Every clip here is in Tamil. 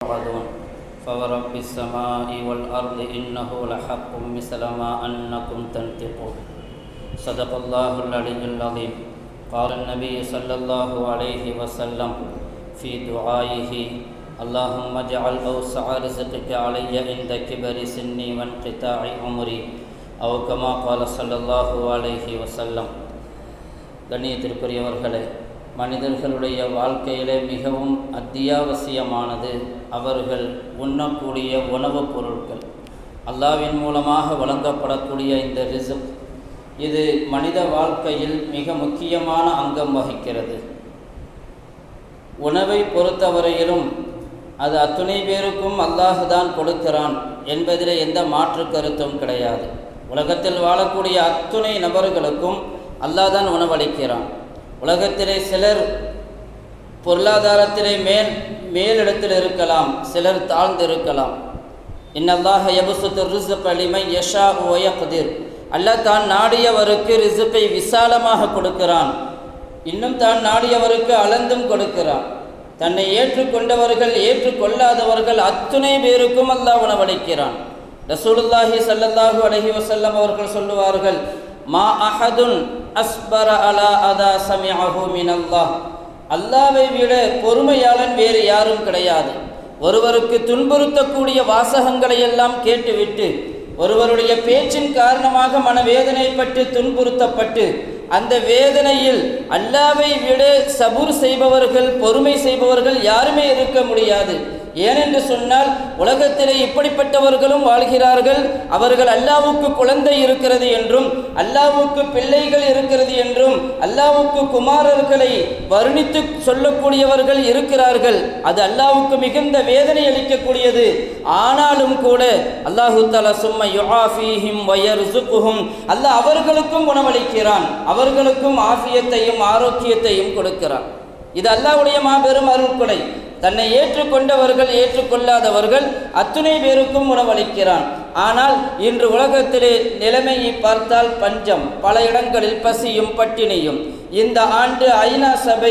توعدون فورب السماء والأرض إنه لحق مثل ما أنكم تنطقون صدق الله العلي العظيم قال النبي صلى الله عليه وسلم في دعائه اللهم اجعل أوسع رزقك علي عند كبر سني وانقطاع عمري أو كما قال صلى الله عليه وسلم கண்ணியத்திற்குரியவர்களே மனிதர்களுடைய வாழ்க்கையிலே மிகவும் அத்தியாவசியமானது அவர்கள் உண்ணக்கூடிய உணவுப் பொருட்கள் அல்லாவின் மூலமாக வழங்கப்படக்கூடிய இந்த ரிசுக் இது மனித வாழ்க்கையில் மிக முக்கியமான அங்கம் வகிக்கிறது உணவை பொறுத்தவரையிலும் அது அத்துணை பேருக்கும் அல்லாஹ் தான் கொடுக்கிறான் என்பதில் எந்த மாற்று கருத்தும் கிடையாது உலகத்தில் வாழக்கூடிய அத்துணை நபர்களுக்கும் அல்லாஹ் தான் உணவளிக்கிறான் உலகத்திலே சிலர் பொருளாதாரத்திலே மேல் மேலிடத்தில் இருக்கலாம் சிலர் தாழ்ந்து இருக்கலாம் இன்னல்லாஹ யபுசுத்து ரிசுக் அலிமை யஷா ஓயகுதிர் அல்லாஹ் தான் நாடியவருக்கு ரிசுக்கை விசாலமாக கொடுக்கிறான் இன்னும் தான் நாடியவருக்கு அளந்தும் கொடுக்கிறான் தன்னை ஏற்றுக்கொண்டவர்கள் ஏற்றுக்கொள்ளாதவர்கள் அத்துணை பேருக்கும் அல்லாஹ் உணவளிக்கிறான் ரசூலுல்லாஹி சல்லல்லாஹு அலஹி வசல்லம் அவர்கள் சொல்லுவார்கள் மா அஹதுன் அஸ்பர அலா அதா சமிஅஹு மினல்லாஹ் அல்லாவை விட பொறுமையாளன் வேறு யாரும் கிடையாது ஒருவருக்கு துன்புறுத்தக்கூடிய வாசகங்களை எல்லாம் கேட்டுவிட்டு ஒருவருடைய பேச்சின் காரணமாக மனவேதனைப்பட்டு துன்புறுத்தப்பட்டு அந்த வேதனையில் அல்லாவை விட சபூர் செய்பவர்கள் பொறுமை செய்பவர்கள் யாருமே இருக்க முடியாது ஏனென்று சொன்னால் உலகத்திலே இப்படிப்பட்டவர்களும் வாழ்கிறார்கள் அவர்கள் அல்லாவுக்கு குழந்தை இருக்கிறது என்றும் அல்லாவுக்கு பிள்ளைகள் இருக்கிறது என்றும் அல்லாவுக்கு குமாரர்களை வர்ணித்து சொல்லக்கூடியவர்கள் இருக்கிறார்கள் அது அல்லாவுக்கு மிகுந்த வேதனை அளிக்கக்கூடியது ஆனாலும் கூட அல்லாஹு தலா சும்மா யுஆஃபீஹிம் வயர்சுகுஹும் அல்லாஹ் அவர்களுக்கும் உணவளிக்கிறான் அவர்களுக்கும் ஆஃபியத்தையும் ஆரோக்கியத்தையும் கொடுக்கிறான் இது அல்லாவுடைய மாபெரும் அருள்கொடை தன்னை ஏற்றுக்கொண்டவர்கள் ஏற்றுக்கொள்ளாதவர்கள் அத்துணை பேருக்கும் உணவளிக்கிறான் ஆனால் இன்று உலகத்திலே நிலைமையை பார்த்தால் பஞ்சம் பல இடங்களில் பசியும் பட்டினியும் இந்த ஆண்டு ஐநா சபை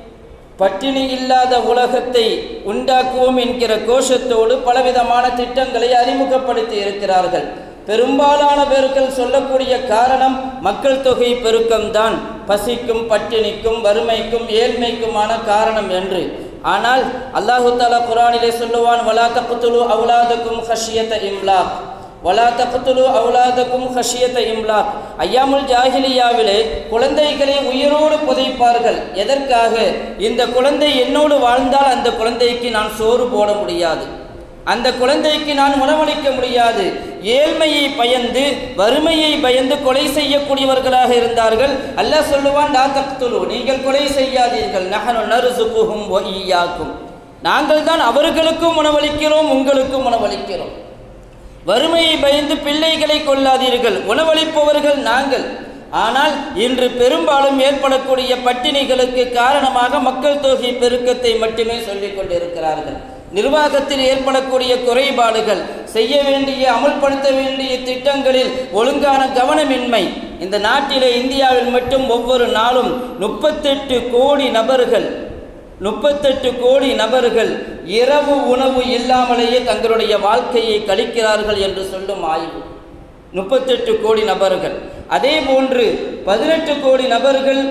பட்டினி இல்லாத உலகத்தை உண்டாக்குவோம் என்கிற கோஷத்தோடு பலவிதமான திட்டங்களை அறிமுகப்படுத்தி இருக்கிறார்கள் பெரும்பாலான பேர்கள் சொல்லக்கூடிய காரணம் மக்கள் தொகை பெருக்கம்தான் பசிக்கும் பட்டினிக்கும் வறுமைக்கும் ஏழ்மைக்குமான காரணம் என்று ஆனால் அல்லாஹு தாலா குரானிலே சொல்லுவான் வலா தப்புத்துலு அவுலாதுக்கும் ஹஷியத்த இம்லா வலா தப்புத்துலு அவுலாதுக்கும் ஹஷியத்த இம்லா ஐயாமுல் ஜாகிலியாவிலே குழந்தைகளை உயிரோடு புதைப்பார்கள் எதற்காக இந்த குழந்தை என்னோடு வாழ்ந்தால் அந்த குழந்தைக்கு நான் சோறு போட முடியாது அந்த குழந்தைக்கு நான் உணவளிக்க முடியாது ஏழ்மையை பயந்து வறுமையை பயந்து கொலை செய்யக்கூடியவர்களாக இருந்தார்கள் அல்லாஹ் சொல்லுவான் டா தக்துலு நீங்கள் கொலை செய்யாதீர்கள் நகனு நறுசுகுகும் ஒய்யாக்கும் நாங்கள் தான் அவர்களுக்கும் உணவளிக்கிறோம் உங்களுக்கும் உணவளிக்கிறோம் வறுமையை பயந்து பிள்ளைகளை கொள்ளாதீர்கள் உணவளிப்பவர்கள் நாங்கள் ஆனால் இன்று பெரும்பாலும் ஏற்படக்கூடிய பட்டினிகளுக்கு காரணமாக மக்கள் தொகை பெருக்கத்தை மட்டுமே சொல்லிக் கொண்டிருக்கிறார்கள் நிர்வாகத்தில் ஏற்படக்கூடிய குறைபாடுகள் செய்ய வேண்டிய அமல்படுத்த வேண்டிய திட்டங்களில் ஒழுங்கான கவனமின்மை இந்த நாட்டிலே இந்தியாவில் மட்டும் ஒவ்வொரு நாளும் முப்பத்தெட்டு கோடி நபர்கள் முப்பத்தெட்டு கோடி நபர்கள் இரவு உணவு இல்லாமலேயே தங்களுடைய வாழ்க்கையை கழிக்கிறார்கள் என்று சொல்லும் ஆய்வு முப்பத்தெட்டு கோடி நபர்கள் அதே போன்று பதினெட்டு கோடி நபர்கள்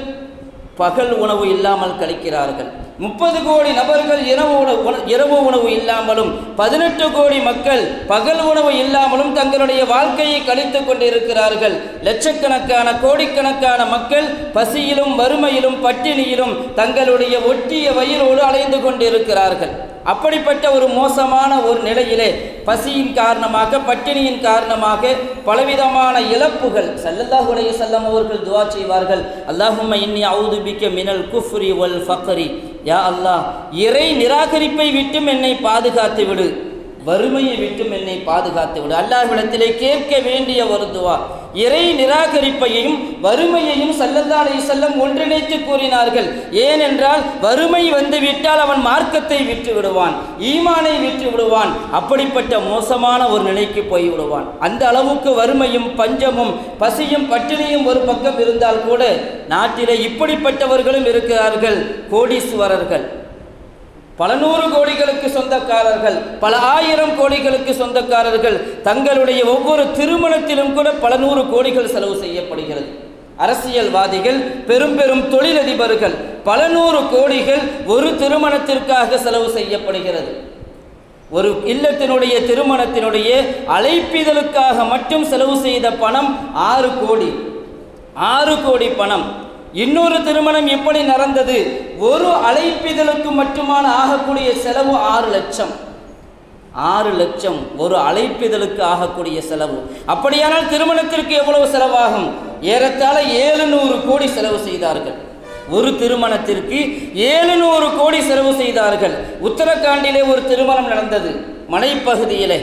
பகல் உணவு இல்லாமல் கழிக்கிறார்கள் முப்பது கோடி நபர்கள் இரவு உணவு இரவு உணவு இல்லாமலும் பதினெட்டு கோடி மக்கள் பகல் உணவு இல்லாமலும் தங்களுடைய வாழ்க்கையை கழித்து கொண்டிருக்கிறார்கள் லட்சக்கணக்கான கோடிக்கணக்கான மக்கள் பசியிலும் வறுமையிலும் பட்டினியிலும் தங்களுடைய ஒட்டிய வயிறோடு அலைந்து கொண்டிருக்கிறார்கள் அப்படிப்பட்ட ஒரு மோசமான ஒரு நிலையிலே பசியின் காரணமாக பட்டினியின் காரணமாக பலவிதமான இழப்புகள் சல்லல்லாஹு அலைஹி வஸல்லம் அவர்கள் துவா செய்வார்கள் அல்லாஹும்ம இன்னி அவுது பிக்க மினல் குஃப்ரி வல் ஃபக்ரி யா அல்லாஹ் இறை நிராகரிப்பை விட்டும் என்னை பாதுகாத்து விடு வறுமையை விட்டும் என்னை பாதுகாத்து விடு அல்லாஹ்விடத்திலே கேட்க வேண்டிய ஒரு துவா இறை நிராகரிப்பையும் வறுமையையும் சல்லல்லா அலைஹி செல்லம் ஒன்றிணைத்து கூறினார்கள் ஏனென்றால் வறுமை வந்துவிட்டால் அவன் மார்க்கத்தை விட்டு விடுவான் ஈமானை விட்டு விடுவான் அப்படிப்பட்ட மோசமான ஒரு நிலைக்கு போய் விடுவான் அந்த அளவுக்கு வறுமையும் பஞ்சமும் பசியும் பட்டினியும் ஒரு பக்கம் இருந்தால் கூட நாட்டிலே இப்படிப்பட்டவர்களும் இருக்கிறார்கள் கோடீஸ்வரர்கள் பல நூறு கோடிகளுக்கு சொந்தக்காரர்கள் பல ஆயிரம் கோடிகளுக்கு சொந்தக்காரர்கள் தங்களுடைய ஒவ்வொரு திருமணத்திலும் கூட பல நூறு கோடிகள் செலவு செய்யப்படுகிறது அரசியல்வாதிகள் பெரும் பெரும் தொழிலதிபர்கள் பல நூறு கோடிகள் ஒரு திருமணத்திற்காக செலவு செய்யப்படுகிறது ஒரு இல்லத்தினுடைய திருமணத்தினுடைய அழைப்பிதழுக்காக மட்டும் செலவு செய்த பணம் ஆறு கோடி ஆறு கோடி பணம் இன்னொரு திருமணம் எப்படி நடந்தது ஒரு அழைப்பிதழுக்கு மட்டுமான ஆகக்கூடிய செலவு ஆறு லட்சம் ஆறு லட்சம் ஒரு அழைப்பிதழுக்கு ஆகக்கூடிய செலவு அப்படியானால் திருமணத்திற்கு எவ்வளவு செலவாகும் ஏறத்தாழ ஏழுநூறு கோடி செலவு செய்தார்கள் ஒரு திருமணத்திற்கு ஏழுநூறு கோடி செலவு செய்தார்கள் உத்தரகாண்டிலே ஒரு திருமணம் நடந்தது மலைப்பகுதியிலே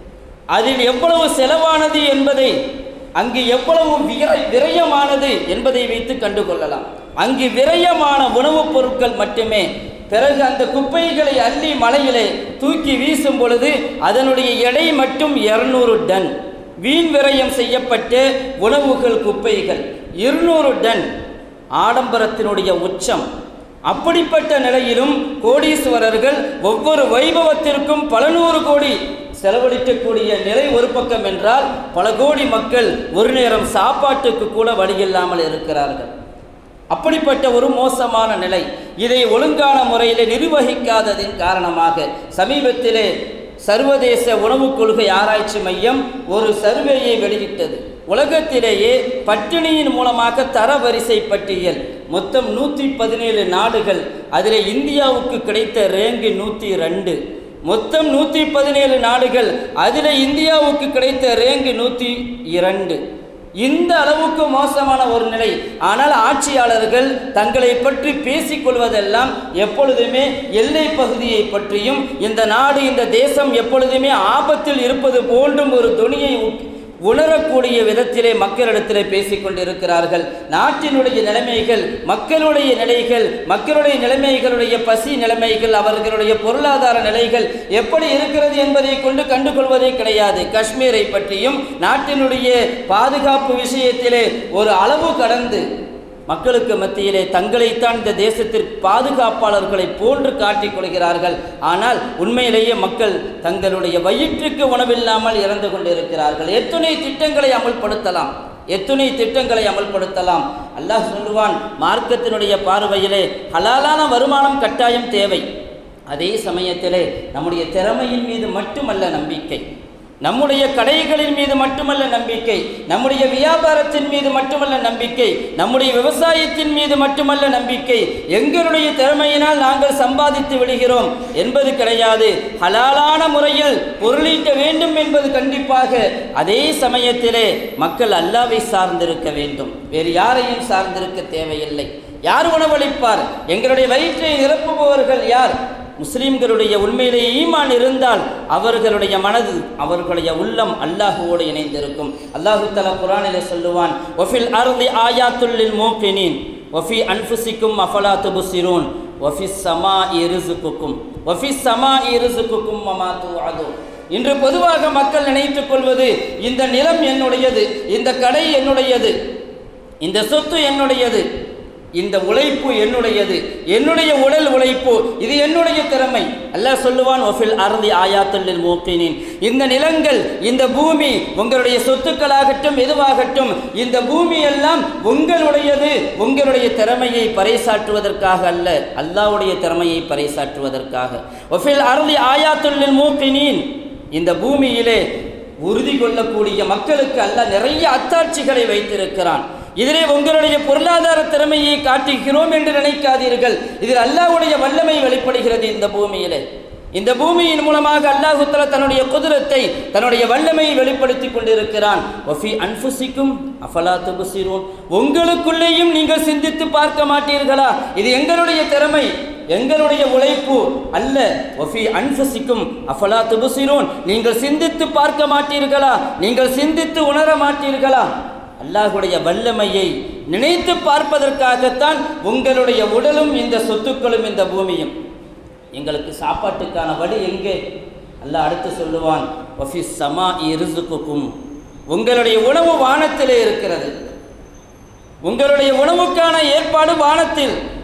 அதில் எவ்வளவு செலவானது என்பதை அங்கு எவ்வளவு விர- விரயமானது என்பதை வைத்து கண்டுகொள்ளலாம் அங்கு விரயமான உணவுப் பொருட்கள் மட்டுமே பிறகு அந்த குப்பைகளை அள்ளி மலையிலே தூக்கி வீசும் பொழுது அதனுடைய எடை மட்டும் இருநூறு டன் வீண் விரயம் செய்யப்பட்ட உணவுகள் குப்பைகள் இருநூறு டன் ஆடம்பரத்தினுடைய உச்சம் அப்படிப்பட்ட நிலையிலும் கோடீஸ்வரர்கள் ஒவ்வொரு வைபவத்திற்கும் பல நூறு கோடி செலவழிக்கக்கூடிய நிலை ஒரு பக்கம் என்றால் பல கோடி மக்கள் ஒரு நேரம் சாப்பாட்டுக்கு கூட வழியில்லாமல் இருக்கிறார்கள் அப்படிப்பட்ட ஒரு மோசமான நிலை இதை ஒழுங்கான முறையில் நிர்வகிக்காததின் காரணமாக சமீபத்திலே சர்வதேச உணவுக் கொள்கை ஆராய்ச்சி மையம் ஒரு சர்வேயை வெளியிட்டது உலகத்திலேயே பட்டினியின் மூலமாக தரவரிசை பட்டியல் மொத்தம் நூற்றி பதினேழு நாடுகள் அதில் இந்தியாவுக்கு கிடைத்த ரேங்கு நூற்றி ரெண்டு மொத்தம் நூற்றி பதினேழு நாடுகள் அதில் இந்தியாவுக்கு கிடைத்த ரேங்கு நூற்றி இரண்டு இந்த அளவுக்கு மோசமான ஒரு நிலை ஆனால் ஆட்சியாளர்கள் தங்களை பற்றி பேசிக் கொள்வதெல்லாம் எப்பொழுதுமே எல்லை பகுதியை பற்றியும் இந்த நாடு இந்த தேசம் எப்பொழுதுமே ஆபத்தில் இருப்பது போன்றும் ஒரு துணியை உணரக்கூடிய விதத்திலே மக்களிடத்திலே பேசிக் கொண்டிருக்கிறார்கள் நாட்டினுடைய நிலைமைகள் மக்களுடைய நிலைகள் மக்களுடைய நிலைமைகளுடைய பசி நிலைமைகள் அவர்களுடைய பொருளாதார நிலைகள் எப்படி இருக்கிறது என்பதை கொண்டு கண்டுகொள்வதே கிடையாது காஷ்மீரை பற்றியும் நாட்டினுடைய பாதுகாப்பு விஷயத்திலே ஒரு அளவு கடந்து மக்களுக்கு மத்தியிலே தங்களைத்தான் இந்த தேசத்திற்கு பாதுகாப்பாளர்களை போன்று காட்டிக் கொள்கிறார்கள் ஆனால் உண்மையிலேயே மக்கள் தங்களுடைய வயிற்றுக்கு உணவில்லாமல் இறந்து கொண்டிருக்கிறார்கள் எத்துணை திட்டங்களை அமல்படுத்தலாம் எத்துணை திட்டங்களை அமல்படுத்தலாம் அல்லாஹ் சொல்லுவான் மார்க்கத்தினுடைய பார்வையிலே ஹலாலான வருமானம் கட்டாயம் தேவை அதே சமயத்திலே நம்முடைய திறமையின் மீது மட்டுமல்ல நம்பிக்கை நம்முடைய கடைகளின் மீது மட்டுமல்ல நம்பிக்கை நம்முடைய வியாபாரத்தின் மீது மட்டுமல்ல நம்பிக்கை நம்முடைய விவசாயத்தின் மீது மட்டுமல்ல நம்பிக்கை எங்களுடைய திறமையினால் நாங்கள் சம்பாதித்து விடுகிறோம் என்பது கிடையாது ஹலாலான முறையில் பொருளீட்ட வேண்டும் என்பது கண்டிப்பாக அதே சமயத்திலே மக்கள் அல்லாவை சார்ந்திருக்க வேண்டும் வேறு யாரையும் சார்ந்திருக்க தேவையில்லை யார் உணவளிப்பார் எங்களுடைய வயிற்றை நிரப்புபவர்கள் யார் முஸ்லிம்களுடைய உண்மையிலே ஈமான் இருந்தால் அவர்களுடைய மனது அவர்களுடைய உள்ளம் அல்லாஹுவோடு இணைந்திருக்கும் அல்லாஹு தலா குரானிலே சொல்லுவான் ஒஃபில் அருளி ஆயாத்துல்லில் மூக்கினின் ஒஃபி அன்ஃபுசிக்கும் அஃபலா துபுசிரூன் ஒஃபி சமா இருசுக்குக்கும் ஒஃபி சமா இருசுக்குக்கும் மமாத்து அது இன்று பொதுவாக மக்கள் நினைத்துக் கொள்வது இந்த நிலம் என்னுடையது இந்த கடை என்னுடையது இந்த சொத்து என்னுடையது இந்த உழைப்பு என்னுடையது என்னுடைய உடல் உழைப்பு இது என்னுடைய திறமை அல்லாஹ் சொல்லுவான் ஒஃபில் அறுதி ஆயாத்தல்லில் மூக்கினின் இந்த நிலங்கள் இந்த பூமி உங்களுடைய சொத்துக்களாகட்டும் எதுவாகட்டும் இந்த பூமி எல்லாம் உங்களுடையது உங்களுடைய திறமையை பறைசாற்றுவதற்காக அல்ல அல்லாஹ்வுடைய திறமையை பறைசாற்றுவதற்காக ஒஃபில் அறுதி ஆயாத்துல்லில் மூக்கினின் இந்த பூமியிலே உறுதி கொள்ளக்கூடிய மக்களுக்கு அல்லாஹ் நிறைய அத்தாட்சிகளை வைத்திருக்கிறான் இதிலே உங்களுடைய பொருளாதார திறமையை காட்டுகிறோம் என்று நினைக்காதீர்கள் இதில் அல்லாஹ்வுடைய வல்லமை வெளிப்படுகிறது இந்த பூமியிலே இந்த பூமியின் மூலமாக அல்லாஹு தஆலா தன்னுடைய குதிரத்தை தன்னுடைய வல்லமையை வெளிப்படுத்தி கொண்டிருக்கிறான் ஒஃபி அன்ஃபுசிக்கும் அஃபலா துபுசிரூன் உங்களுக்குள்ளேயும் நீங்கள் சிந்தித்து பார்க்க மாட்டீர்களா இது எங்களுடைய திறமை எங்களுடைய உழைப்பு அல்ல ஒஃபி அன்ஃபுசிக்கும் அஃபலா துபுசிரூன் நீங்கள் சிந்தித்து பார்க்க மாட்டீர்களா நீங்கள் சிந்தித்து உணர மாட்டீர்களா அல்லாஹுடைய வல்லமையை நினைத்து பார்ப்பதற்காகத்தான் உங்களுடைய உடலும் இந்த சொத்துக்களும் இந்த பூமியும் எங்களுக்கு சாப்பாட்டுக்கான வழி எங்கே அல்லாஹ் அடுத்து சொல்லுவான் ஒஃபிஸ் சமா இருசுக்கும் உங்களுடைய உணவு வானத்திலே இருக்கிறது உங்களுடைய உணவுக்கான ஏற்பாடு வானத்தில்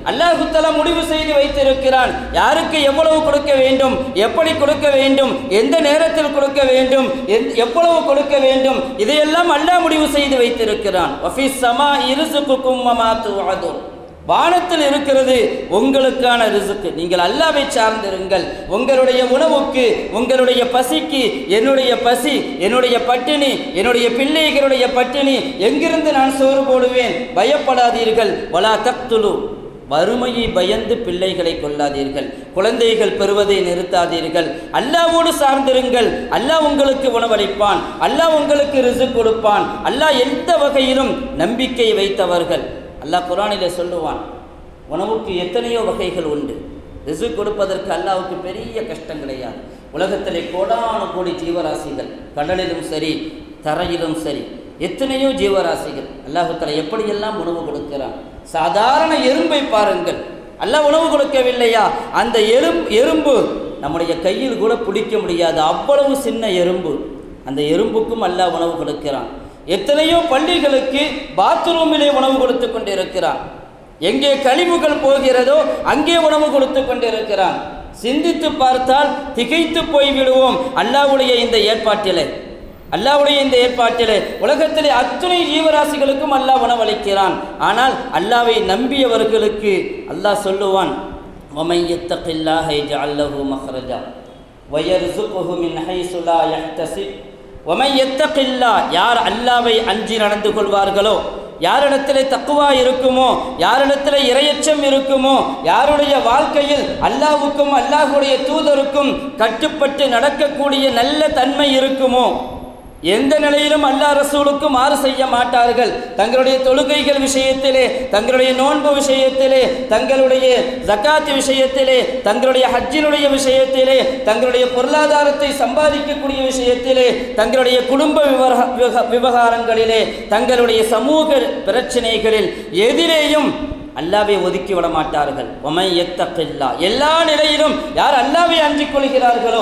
அல்லாஹு தஆலா முடிவு செய்து வைத்திருக்கிறான் யாருக்கு எவ்வளவு கொடுக்க வேண்டும் எப்படி கொடுக்க வேண்டும் எந்த நேரத்தில் கொடுக்க வேண்டும் எந்- எவ்வளவு கொடுக்க வேண்டும் இதையெல்லாம் அல்லாஹ் முடிவு செய்து வைத்திருக்கிறான் வஃபிஸ் ஸமா இர்ஸுகுக்கும் வமா துஅதுன் வானத்தில் இருக்கிறது உங்களுக்கான ரிசுக்கு நீங்கள் அல்லாவை சார்ந்திருங்கள் உங்களுடைய உணவுக்கு உங்களுடைய பசிக்கு என்னுடைய பசி என்னுடைய பட்டினி என்னுடைய பிள்ளைகளுடைய பட்டினி எங்கிருந்து நான் சோறு போடுவேன் பயப்படாதீர்கள் வலா தக்துலு வறுமையை பயந்து பிள்ளைகளை கொள்ளாதீர்கள் குழந்தைகள் பெறுவதை நிறுத்தாதீர்கள் அல்லாவோடு சார்ந்திருங்கள் அல்லாஹ் உங்களுக்கு உணவளிப்பான் அல்லாஹ் உங்களுக்கு ரிசு கொடுப்பான் அல்லாஹ் எந்த வகையிலும் நம்பிக்கை வைத்தவர்கள் அல்லாஹ் குரானிலே சொல்லுவான் உணவுக்கு எத்தனையோ வகைகள் உண்டு ரிசு கொடுப்பதற்கு அல்லாவுக்கு பெரிய கஷ்டம் கிடையாது உலகத்திலே கோடான கோடி ஜீவராசிகள் கடலிலும் சரி தரையிலும் சரி எத்தனையோ ஜீவராசிகள் அல்லாஹுத்தலா எப்படியெல்லாம் உணவு கொடுக்கிறான் சாதாரண எறும்பை பாருங்கள் அல்லாஹ் உணவு கொடுக்கவில்லையா அந்த எறும் எறும்பு நம்முடைய கையில் கூட பிடிக்க முடியாது அவ்வளவு சின்ன எறும்பு அந்த எறும்புக்கும் அல்லாஹ் உணவு கொடுக்கிறான் எத்தனையோ பள்ளிகளுக்கு பாத்ரூமிலே உணவு கொடுத்து கொண்டிருக்கிறான் எங்கே கழிவுகள் போகிறதோ அங்கே உணவு கொடுத்து கொண்டிருக்கிறான் சிந்தித்து பார்த்தால் திகைத்து போய் விடுவோம் அல்லாஹ்வுடைய இந்த ஏற்பாட்டிலே அல்லாஹ்வுடைய இந்த ஏற்பாட்டிலே உலகத்திலே அத்துணை ஜீவராசிகளுக்கும் அல்லாஹ் உணவளிக்கிறான் ஆனால் அல்லாவை நம்பியவர்களுக்கு அல்லாஹ் சொல்லுவான் وَمَن يَتَّقِ اللَّهَ يَجْعَل لَّهُ مَخْرَجًا وَيَرْزُقْهُ مِنْ حَيْثُ لَا يَحْتَسِبُ وَمَن يَتَّقِ اللَّهَ யார் அல்லாவை அஞ்சி நடந்து கொள்வார்களோ யாரிடத்திலே தக்குவா இருக்குமோ யாரிடத்திலே இரையச்சம் இருக்குமோ யாருடைய வாழ்க்கையில் அல்லாஹ்வுக்கும் அல்லாஹ்வுடைய தூதருக்கும் கட்டுப்பட்டு நடக்கக்கூடிய நல்ல தன்மை இருக்குமோ எந்த நிலையிலும் அல்லாஹ் ரசூலுக்கு மாறு செய்ய மாட்டார்கள் தங்களுடைய தொழுகைகள் விஷயத்திலே தங்களுடைய நோன்பு விஷயத்திலே தங்களுடைய ஜக்காத் விஷயத்திலே தங்களுடைய ஹஜ்ஜினுடைய விஷயத்திலே தங்களுடைய பொருளாதாரத்தை சம்பாதிக்கக்கூடிய விஷயத்திலே தங்களுடைய குடும்ப விவர விவக- விவகாரங்களிலே தங்களுடைய சமூக பிரச்சனைகளில் எதிலேயும் அல்லாவை ஒதுக்கி விட மாட்டார்கள் ஒமை எத்தப்பில்லா எல்லா நிலையிலும் யார் அல்லாவை அஞ்சிக் கொள்கிறார்களோ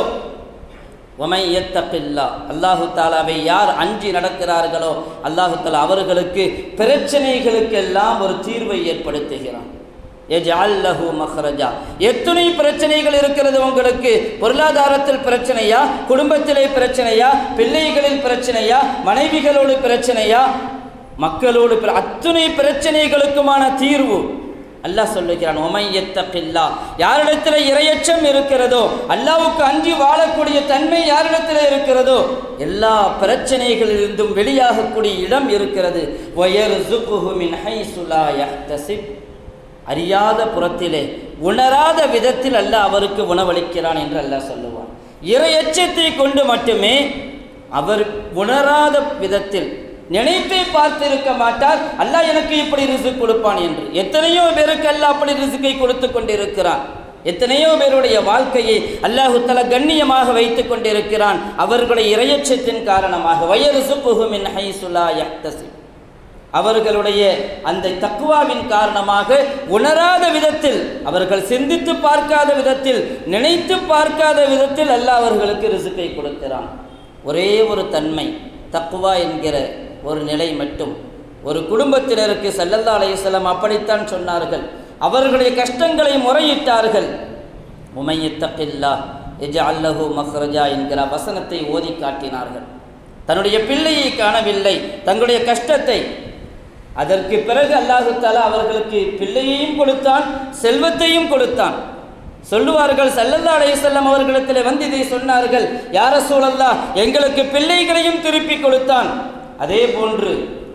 ஒமை எத்தப்பில்லா அல்லாஹு தாலாவை யார் அஞ்சி நடக்கிறார்களோ அல்லாஹு தாலா அவர்களுக்கு பிரச்சனைகளுக்கெல்லாம் ஒரு தீர்வை ஏற்படுத்துகிறான் எஜஅல்லஹு மஹ்ரஜா எத்தனை பிரச்சனைகள் இருக்கிறது உங்களுக்கு பொருளாதாரத்தில் பிரச்சனையா குடும்பத்திலே பிரச்சனையா பிள்ளைகளில் பிரச்சனையா மனைவிகளோடு பிரச்சனையா மக்களோடு பிர- அத்துணை பிரச்சனைகளுக்குமான தீர்வு அல்லாஹ் சொல்லுகிறான் ஒமையத்தக்கில்லா யாரிடத்தில் இரையச்சம் இருக்கிறதோ அல்லாவுக்கு அஞ்சி வாழக்கூடிய தன்மை யாரிடத்தில் இருக்கிறதோ எல்லா பிரச்சனைகளிலிருந்தும் வெளியாகக்கூடிய இடம் இருக்கிறது வயர்சுகுஹு மின் ஹைசு லா யஹ்தசிப் அறியாத புறத்திலே உணராத விதத்தில் அல்லாஹ் அவருக்கு உணவளிக்கிறான் என்று அல்லாஹ் சொல்லுவான் இரையச்சத்தை கொண்டு மட்டுமே அவர் உணராத விதத்தில் நினைத்தே பார்த்திருக்க மாட்டார் அல்லாஹ் எனக்கு இப்படி ரிசுக் கொடுப்பான் என்று எத்தனையோ பேருக்கு அல்லாஹ் அப்படி ரிசுக்கை கொடுத்து கொண்டிருக்கிறான் எத்தனையோ பேருடைய வாழ்க்கையை அல்லாஹு தஆலா கண்ணியமாக வைத்துக் கொண்டிருக்கிறான் அவர்களுடைய இரையச்சத்தின் காரணமாக வயருசுப்புஹு மின் ஹைசு லா யஹ்தசிப் அவர்களுடைய அந்த தக்குவாவின் காரணமாக உணராத விதத்தில் அவர்கள் சிந்தித்து பார்க்காத விதத்தில் நினைத்து பார்க்காத விதத்தில் அல்லாஹ் அவர்களுக்கு ரிசுக்கை கொடுக்கிறான் ஒரே ஒரு தன்மை தக்குவா என்கிற ஒரு நிலை மட்டும் ஒரு குடும்பத்தினருக்கு சல்லல்லா அலைஹிஸ்ஸலாம் அப்படித்தான் சொன்னார்கள் அவர்களுடைய கஷ்டங்களை முறையிட்டார்கள் உமையத்தக்கில்லா எஜஅல்லஹு மஹ்ரஜா என்கிற வசனத்தை ஓதி காட்டினார்கள் தன்னுடைய பிள்ளையை காணவில்லை தங்களுடைய கஷ்டத்தை அதற்கு பிறகு அல்லாஹு தாலா அவர்களுக்கு பிள்ளையையும் கொடுத்தான் செல்வத்தையும் கொடுத்தான் சொல்லுவார்கள் சல்லல்லா அலைஹிஸ்ஸலாம் அவர்களிடத்தில் வந்து இதை சொன்னார்கள் யார சூழல்லா எங்களுக்கு பிள்ளைகளையும் திருப்பி கொடுத்தான் அதே போன்று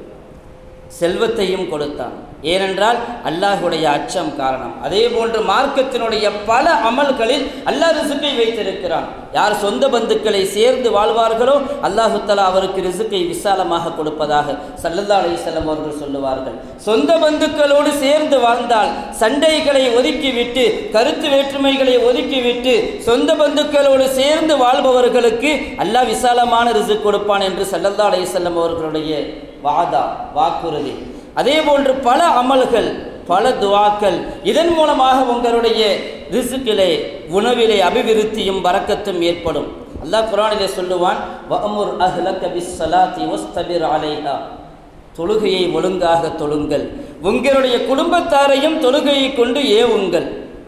செல்வத்தையும் கொடுத்தான் ஏனென்றால் அல்லாஹுடைய அச்சம் காரணம் அதே போன்று மார்க்கத்தினுடைய பல அமல்களில் அல்லாஹ் ரிசுக்கை வைத்திருக்கிறான் யார் சொந்த பந்துக்களை சேர்ந்து வாழ்வார்களோ அல்லாஹு தஆலா அவருக்கு ரிசுக்கை விசாலமாக கொடுப்பதாக சல்லல்லா அலைஹிஸ்ஸலாம் அவர்கள் சொல்லுவார்கள் சொந்த பந்துக்களோடு சேர்ந்து வாழ்ந்தால் சண்டைகளை ஒதுக்கிவிட்டு கருத்து வேற்றுமைகளை ஒதுக்கிவிட்டு சொந்த பந்துக்களோடு சேர்ந்து வாழ்பவர்களுக்கு அல்லாஹ் விசாலமான ரிசுக் கொடுப்பான் என்று சல்லல்லா அலைஹிஸ்ஸலாம் அவர்களுடைய வாதா வாக்குறுதி அதே போன்று பல அமல்கள் பல துவாக்கள் இதன் மூலமாக உங்களுடைய ரிசுக்கிலே உணவிலே அபிவிருத்தியும் வரக்கத்தும் ஏற்படும் அல்லாஹ் குரானிலே சொல்லுவான் வஅமுர் அஹ்லக பிஸ்ஸலாத்தி வஸ்தபிர் அலைஹா தொழுகையை ஒழுங்காக தொழுங்கள் உங்களுடைய குடும்பத்தாரையும் தொழுகையை கொண்டு ஏவுங்கள்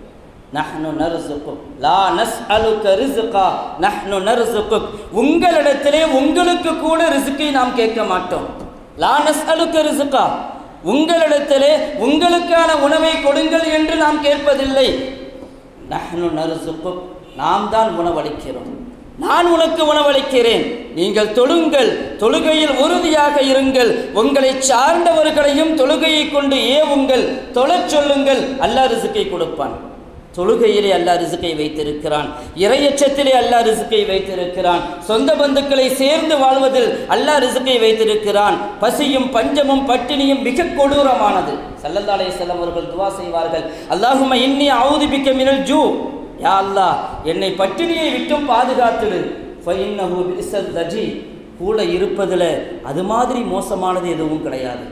நஹ்னு நர்சுக்கும் லா நஸ்அலுக ரிஸ்கா நஹ்னு நர்சுக்குக் உங்களிடத்திலே உங்களுக்கு கூட ரிஸ்கை நாம் கேட்க மாட்டோம் லா நஸ்அலுக ரிஸ்கா உங்களிடத்திலே உங்களுக்கான உணவை கொடுங்கள் என்று நாம் கேட்பதில்லை நஹ்னு நர்சுக்குக் நாம் தான் உணவளிக்கிறோம் நான் உனக்கு உணவளிக்கிறேன் நீங்கள் தொழுங்கள் தொழுகையில் உறுதியாக இருங்கள் உங்களை சார்ந்தவர்களையும் தொழுகையை கொண்டு ஏவுங்கள் தொழச் சொல்லுங்கள் அல்லாஹ் ரிசுக்கை கொடுப்பான் தொழுகையிலே அல்லாஹ் ரிசுக்கை வைத்திருக்கிறான் இறையச்சத்திலே அல்லாஹ் ரிசுக்கை வைத்திருக்கிறான் சொந்த பந்துக்களை சேர்ந்து வாழ்வதில் அல்லாஹ் ரிசுக்கை வைத்திருக்கிறான் பசியும் பஞ்சமும் பட்டினியும் மிக கொடூரமானது சல்லல்லா அலைஹிஸ்ஸலாம் அவர்கள் துவா செய்வார்கள் அல்லாஹும்ம இன்னி அவுதுபிக்க மினல் ஜூ யா அல்லாஹ் என்னை பட்டினியை விட்டும் பாதுகாத்துடு ஃபைன்னஹு பிஸல் தஜி கூட இருப்பதில் அது மாதிரி மோசமானது எதுவும் கிடையாது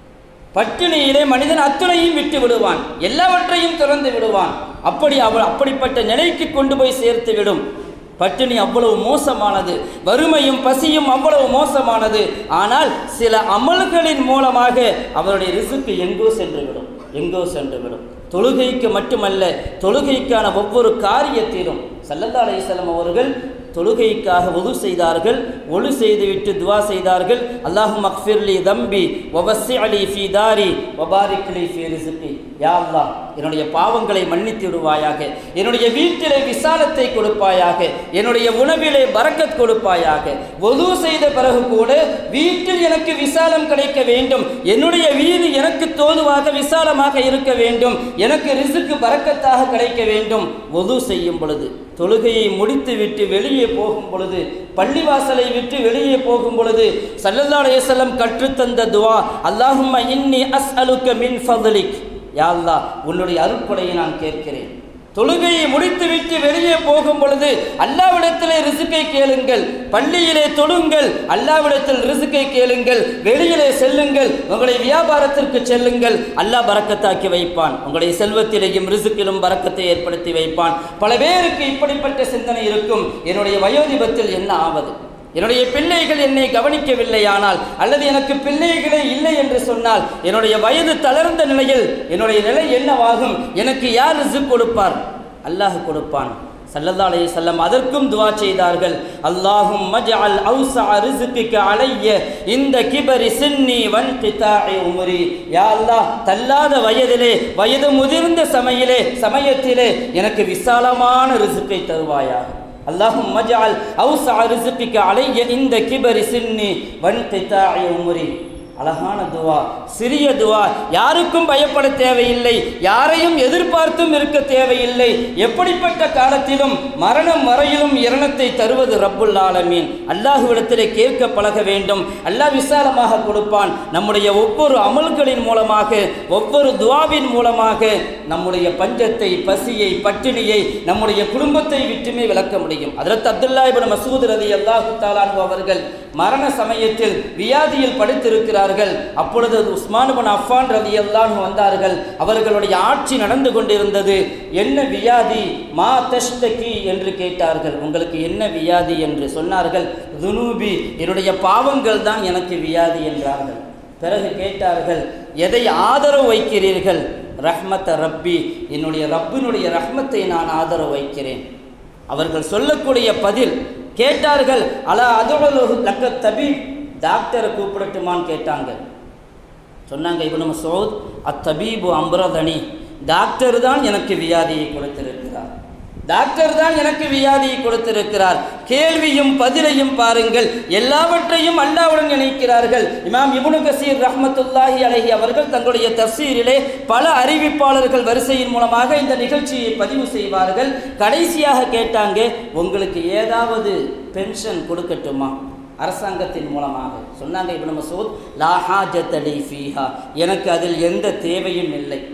பட்டினியிலே மனிதன் அத்துணையும் விட்டு விடுவான் எல்லாவற்றையும் திறந்து விடுவான் அப்படி அவள் அப்படிப்பட்ட நிலைக்கு கொண்டு போய் சேர்த்து விடும் பட்டினி அவ்வளவு மோசமானது வறுமையும் பசியும் அவ்வளவு மோசமானது ஆனால் சில அமல்களின் மூலமாக அவருடைய ரிசுக்கு எங்கோ சென்று விடும் எங்கோ சென்று விடும் தொழுகைக்கு மட்டுமல்ல தொழுகைக்கான ஒவ்வொரு காரியத்திலும் சல்லல்லா அலைஹிஸ்ஸலாம் அவர்கள் தொழுகைக்காக ஒது செய்தார்கள் ஒழு செய்துவிட்டு துவா செய்தார்கள் அல்லாஹும் அக்ஃபிர்லி தம்பி ஒவசி அலி ஃபி தாரி ஒபாரிக்லி ஃபி ரிசுக்கி யா அல்லாஹ் என்னுடைய பாவங்களை மன்னித்து விடுவாயாக என்னுடைய வீட்டிலே விசாலத்தை கொடுப்பாயாக என்னுடைய உணவிலே பரக்கத் கொடுப்பாயாக ஒது செய்த பிறகு கூட வீட்டில் எனக்கு விசாலம் கிடைக்க வேண்டும் என்னுடைய வீடு எனக்கு தோதுவாக விசாலமாக இருக்க வேண்டும் எனக்கு ரிசுக்கு பரக்கத்தாக கிடைக்க வேண்டும் ஒது செய்யும் பொழுது தொழுகையை முடித்து விட்டு வெளியே போகும் பொழுது பள்ளிவாசலை விட்டு வெளியே போகும் பொழுது சல்லல்லா அலைஹிஸ்ஸலாம் கற்றுத்தந்த துவா அல்லாஹும்ம இன்னி அஸ்அலுக்க மின் ஃபضலிக் யா அல்லாஹ் உன்னுடைய அருட்கொடையை நான் கேட்கிறேன் தொழுகையை முடித்துவிட்டு வெளியே போகும் பொழுது அல்லாவிடத்திலே ரிசுக்கை கேளுங்கள் பள்ளியிலே தொழுங்கள் அல்லாவிடத்தில் ரிசுக்கை கேளுங்கள் வெளியிலே செல்லுங்கள் உங்களை வியாபாரத்திற்கு செல்லுங்கள் அல்லாஹ் பறக்கத்தாக்கி வைப்பான் உங்களுடைய செல்வத்திலேயும் ரிசுக்கிலும் பறக்கத்தை ஏற்படுத்தி வைப்பான் பல பேருக்கு இப்படிப்பட்ட சிந்தனை இருக்கும் என்னுடைய வயோதிபத்தில் என்ன ஆவது என்னுடைய பிள்ளைகள் என்னை கவனிக்கவில்லையானால் அல்லது எனக்கு பிள்ளைகளே இல்லை என்று சொன்னால் என்னுடைய வயது தளர்ந்த நிலையில் என்னுடைய நிலை என்னவாகும் எனக்கு யார் ரிசுக் கொடுப்பார் அல்லாஹ் கொடுப்பான் சல்லல்லா அலைஹி வஸல்லம் அதற்கும் துவா செய்தார்கள் அல்லாஹும் மஜ்அல் அவ்ஸா ரிஸ்கிக அலைய இந்த கிபரி சின்னி வன் கிதாஇ உமரி யா அல்லாஹ் தள்ளாத வயதிலே வயது முதிர்ந்த சமயிலே சமயத்திலே எனக்கு விசாலமான ரிசுக்கை தருவாயாக அல்லாஹும் மஜால் அவுசா ரிசுக்கிக்க அலைய இந்த கிபரி சின்னி வன் கிதாஇ உமரி அழகான துவா சிறிய துவா யாருக்கும் பயப்பட தேவையில்லை யாரையும் எதிர்பார்த்தும் இருக்க தேவையில்லை எப்படிப்பட்ட காலத்திலும் மரணம் வரையிலும் இரணத்தை தருவது ரப்புல் ஆலமீன் அல்லாஹுவிடத்திலே கேட்க பழக வேண்டும் அல்லாஹ் விசாலமாக கொடுப்பான் நம்முடைய ஒவ்வொரு அமல்களின் மூலமாக ஒவ்வொரு துவாவின் மூலமாக நம்முடைய பஞ்சத்தை பசியை பட்டினியை நம்முடைய குடும்பத்தை விட்டுமே விளக்க முடியும் அதற்கு அப்துல்லா இப்னு மசூத் ரதி அல்லாஹு தாலானு அவர்கள் மரண சமயத்தில் வியாதியில் படுத்திருக்கிறார்கள் அப்பொழுது உஸ்மான் பின் அஃபான் ரதி அல்லாஹு வந்தார்கள் அவர்களுடைய ஆட்சி நடந்து கொண்டிருந்தது என்ன வியாதி மா தஷ்தகி என்று கேட்டார்கள் உங்களுக்கு என்ன வியாதி என்று சொன்னார்கள் துனூபி என்னுடைய பாவங்கள் தான் எனக்கு வியாதி என்றார்கள் பிறகு கேட்டார்கள் எதை ஆதரவு வைக்கிறீர்கள் ரஹ்மத்த ரப்பி என்னுடைய ரப்பினுடைய ரஹ்மத்தை நான் ஆதரவு வைக்கிறேன் அவர்கள் சொல்லக்கூடிய பதில் கேட்டார்கள் அலா அதுவலு லக்க தபீப் டாக்டரை கூப்பிடட்டுமான்னு கேட்டாங்க சொன்னாங்க இவனு மசூத் அத்தபீபு அம்ரதனி டாக்டர் தான் எனக்கு வியாதியை கொடுத்திருக்கிறார் டாக்டர் தான் எனக்கு வியாதியை கொடுத்திருக்கிறார் கேள்வியும் பதிலையும் பாருங்கள் எல்லாவற்றையும் அல்லாவுடன் இணைக்கிறார்கள் இமாம் இப்னு கசீர் ரஹ்மத்துல்லாஹி அலைஹி அவர்கள் தங்களுடைய தஃசீரிலே பல அறிவிப்பாளர்கள் வரிசையின் மூலமாக இந்த நிகழ்ச்சியை பதிவு செய்வார்கள் கடைசியாக கேட்டாங்க உங்களுக்கு ஏதாவது பென்ஷன் கொடுக்கட்டுமா அரசாங்கத்தின் மூலமாக சொன்னாங்க இப்னு மசூத் லா ஹாஜத் அலி ஃபீஹா எனக்கு அதில் எந்த தேவையும் இல்லை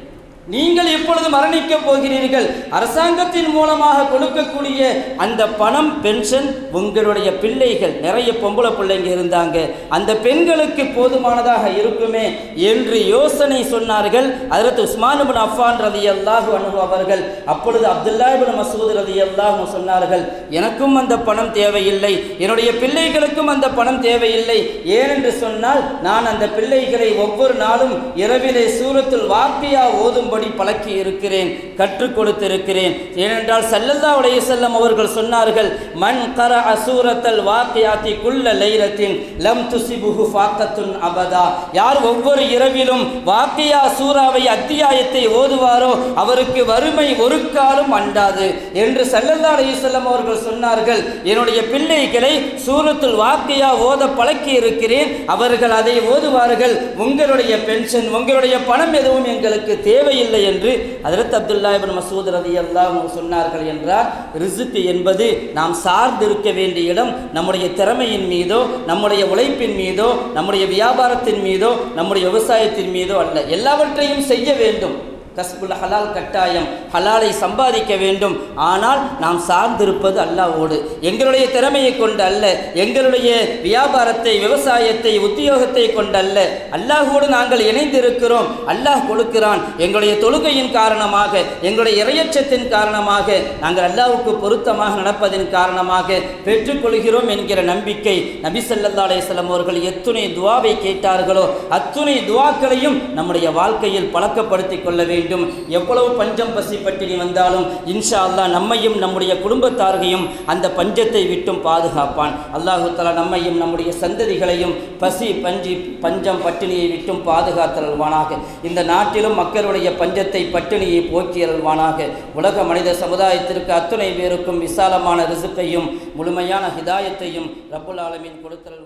நீங்கள் இப்பொழுது மரணிக்கப் போகிறீர்கள் அரசாங்கத்தின் மூலமாக கொடுக்கக்கூடிய அந்த பணம் பென்ஷன் உங்களுடைய பிள்ளைகள் நிறைய பொம்பளை பிள்ளைங்க இருந்தாங்க அந்த பெண்களுக்கு போதுமானதாக இருக்குமே என்று யோசனை சொன்னார்கள் அதற்கு உஸ்மான் பின் அஃபான் ரதி அல்லாஹு அனு அவர்கள் அப்பொழுது அப்துல்லா பின் மசூத் ரதி அல்லாஹு சொன்னார்கள் எனக்கும் அந்த பணம் தேவையில்லை என்னுடைய பிள்ளைகளுக்கும் அந்த பணம் தேவையில்லை ஏனென்று சொன்னால் நான் அந்த பிள்ளைகளை ஒவ்வொரு நாளும் இரவிலே சூரத்துல் வாக்கியா ஓதும்படி பழக்கி இருக்கிறேன் கற்றுக் கொடுத்திருக்கிறேன் ஏனென்றால் சல்லல்லா உடைய செல்லம் அவர்கள் சொன்னார்கள் மண் கர அசூரத்தல் வாக்கியாத்தி குள்ள லைரத்தின் லம் துசிபுஹு ஃபாக்கத்துன் அபதா யார் ஒவ்வொரு இரவிலும் வாக்கியா சூறாவை அத்தியாயத்தை ஓதுவாரோ அவருக்கு வறுமை ஒரு காலம் அண்டாது என்று சல்லல்லா அலையுசல்லம் அவர்கள் சொன்னார்கள் என்னுடைய பிள்ளைகளை சூரத்துல் வாக்கியா ஓத பழக்கி இருக்கிறேன் அவர்கள் அதை ஓதுவார்கள் உங்களுடைய பென்ஷன் உங்களுடைய பணம் எதுவும் எங்களுக்கு தேவையில்லை என்று ஹஜரத் அப்துல்லா இப்னு மசூத் ரலியல்லாஹு அன்ஹு சொன்னார்கள் என்றால் ரிசுக்கு என்பது நாம் சார்ந்திருக்க வேண்டிய இடம் நம்முடைய திறமையின் மீதோ நம்முடைய உழைப்பின் மீதோ நம்முடைய வியாபாரத்தின் மீதோ நம்முடைய விவசாயத்தின் மீதோ அல்ல எல்லாவற்றையும் செய்ய வேண்டும் கஸ்புல் ஹலால் கட்டாயம் ஹலாலை சம்பாதிக்க வேண்டும் ஆனால் நாம் சார்ந்திருப்பது அல்லாஹ்வோடு எங்களுடைய திறமையை கொண்டு அல்ல எங்களுடைய வியாபாரத்தை விவசாயத்தை உத்தியோகத்தை கொண்டு அல்ல அல்லாஹ்வோடு நாங்கள் இணைந்திருக்கிறோம் அல்லாஹ் கொடுக்கிறான் எங்களுடைய தொழுகையின் காரணமாக எங்களுடைய இரையச்சத்தின் காரணமாக நாங்கள் அல்லாஹ்வுக்கு பொருத்தமாக நடப்பதன் காரணமாக பெற்றுக்கொள்கிறோம் என்கிற நம்பிக்கை நபி ஸல்லல்லாஹு அலைஹி வஸல்லம் அவர்கள் எத்துணை துவாவை கேட்டார்களோ அத்துணை துவாக்களையும் நம்முடைய வாழ்க்கையில் பழக்கப்படுத்திக் கொள்ள வேண்டும் எவ்வளவு பஞ்சம் பசி பட்டினி வந்தாலும் இன்ஷா அல்லாஹ் நம்மையும் நம்முடைய குடும்பத்தார்களையும் அந்த பஞ்சத்தை விட்டும் பாதுகாப்பான் அல்லாஹு தஆலா நம்மையும் நம்முடைய சந்ததிகளையும் பசி பஞ்சி பஞ்சம் பட்டினியை விட்டும் பாதுகாத்தல்வானாக இந்த நாட்டிலும் மக்களுடைய பஞ்சத்தை பட்டினியை போக்கியல்வானாக உலக மனித சமுதாயத்திற்கு அத்துணை பேருக்கும் விசாலமான ரிசுக்கையும் முழுமையான ஹிதாயத்தையும் ரப்புல் ஆலமீன் கொடுத்தல்